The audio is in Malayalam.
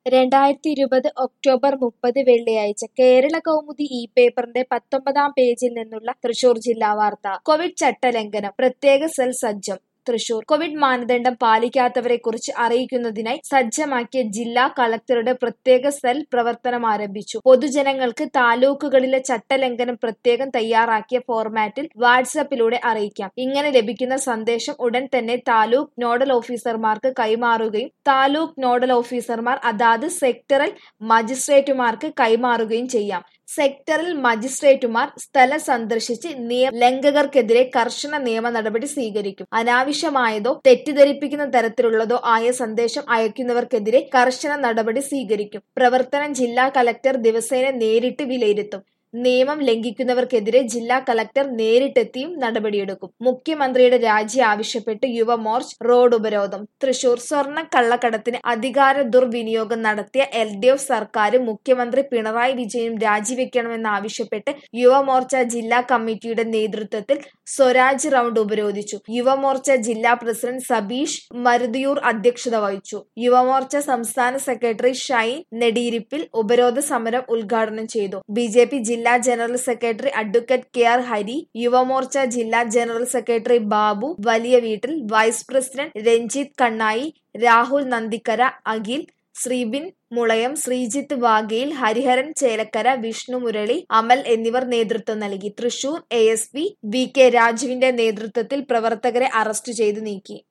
രണ്ടായിരത്തി ഇരുപത് ഒക്ടോബർ മുപ്പത് വെള്ളിയാഴ്ച കേരള കൗമുദി ഈ പേപ്പറിന്റെ പത്തൊമ്പതാം പേജിൽ നിന്നുള്ള തൃശൂർ ജില്ലാ വാർത്ത കോവിഡ് ചട്ടലംഘനം പ്രത്യേക സെൽ സജ്ജം തൃശൂർ കോവിഡ് മാനദണ്ഡം പാലിക്കാത്തവരെ കുറിച്ച് അറിയിക്കുന്നതിനായി സജ്ജമാക്കിയ ജില്ലാ കളക്ടറുടെ പ്രത്യേക സെൽ പ്രവർത്തനം ആരംഭിച്ചു പൊതുജനങ്ങൾക്ക് താലൂക്കുകളിലെ ചട്ടലംഘനം പ്രത്യേകം തയ്യാറാക്കിയ ഫോർമാറ്റിൽ വാട്സാപ്പിലൂടെ അറിയിക്കാം ഇങ്ങനെ ലഭിക്കുന്ന സന്ദേശം ഉടൻ തന്നെ താലൂക്ക് നോഡൽ ഓഫീസർമാർക്ക് കൈമാറുകയും താലൂക്ക് നോഡൽ ഓഫീസർമാർ അതാത് സെക്ടറൽ മജിസ്ട്രേറ്റുമാർക്ക് കൈമാറുകയും ചെയ്യാം സെക്ടറൽ മജിസ്ട്രേറ്റുമാർ സ്ഥലം സന്ദർശിച്ച് നിയമ ലംഘകർക്കെതിരെ കർശന നിയമ നടപടി സ്വീകരിക്കും അനാവശ്യമായതോ തെറ്റിദ്ധരിപ്പിക്കുന്ന തരത്തിലുള്ളതോ ആയ സന്ദേശം അയക്കുന്നവർക്കെതിരെ കർശന നടപടി സ്വീകരിക്കും പ്രവർത്തനം ജില്ലാ കലക്ടർ ദിവസേന നേരിട്ട് വിലയിരുത്തും നിയമം ലംഘിക്കുന്നവർക്കെതിരെ ജില്ലാ കലക്ടർ നേരിട്ടെത്തിയും നടപടിയെടുക്കും മുഖ്യമന്ത്രിയുടെ രാജി ആവശ്യപ്പെട്ട് യുവമോർച്ച് റോഡ് ഉപരോധം തൃശൂർ സ്വർണ്ണ കള്ളക്കടത്തിന് അധികാര ദുർവിനിയോഗം നടത്തിയ എൽ ഡി എഫ് സർക്കാരും മുഖ്യമന്ത്രി പിണറായി വിജയനും രാജിവെക്കണമെന്നാവശ്യപ്പെട്ട് യുവമോർച്ച ജില്ലാ കമ്മിറ്റിയുടെ നേതൃത്വത്തിൽ സ്വരാജ് റൗണ്ട് ഉപരോധിച്ചു യുവമോർച്ച ജില്ലാ പ്രസിഡന്റ് സബീഷ് മരുതിയൂർ അധ്യക്ഷത വഹിച്ചു യുവമോർച്ച സംസ്ഥാന സെക്രട്ടറി ഷൈൻ നെടിയിരിപ്പിൽ ഉപരോധ സമരം ഉദ്ഘാടനം ചെയ്തു ബി ജെ പി ജില്ലാ general secretary advocate K R Hari Yuvamorcha ജില്ലാ ജനറൽ സെക്രട്ടറി ബാബു വലിയ വീട്ടിൽ വൈസ് പ്രസിഡന്റ് രഞ്ജിത്ത് കണ്ണായി രാഹുൽ നന്ദിക്കര അഖിൽ ശ്രീബിൻ മുളയം ശ്രീജിത്ത് വാഗയിൽ ഹരിഹരൻ ചേലക്കര വിഷ്ണു മുരളി അമൽ എന്നിവർ നേതൃത്വം നൽകി Thrissur A S P V K രാജുവിന്റെ നേതൃത്വത്തിൽ പ്രവർത്തകരെ അറസ്റ്റ് ചെയ്തു നീക്കി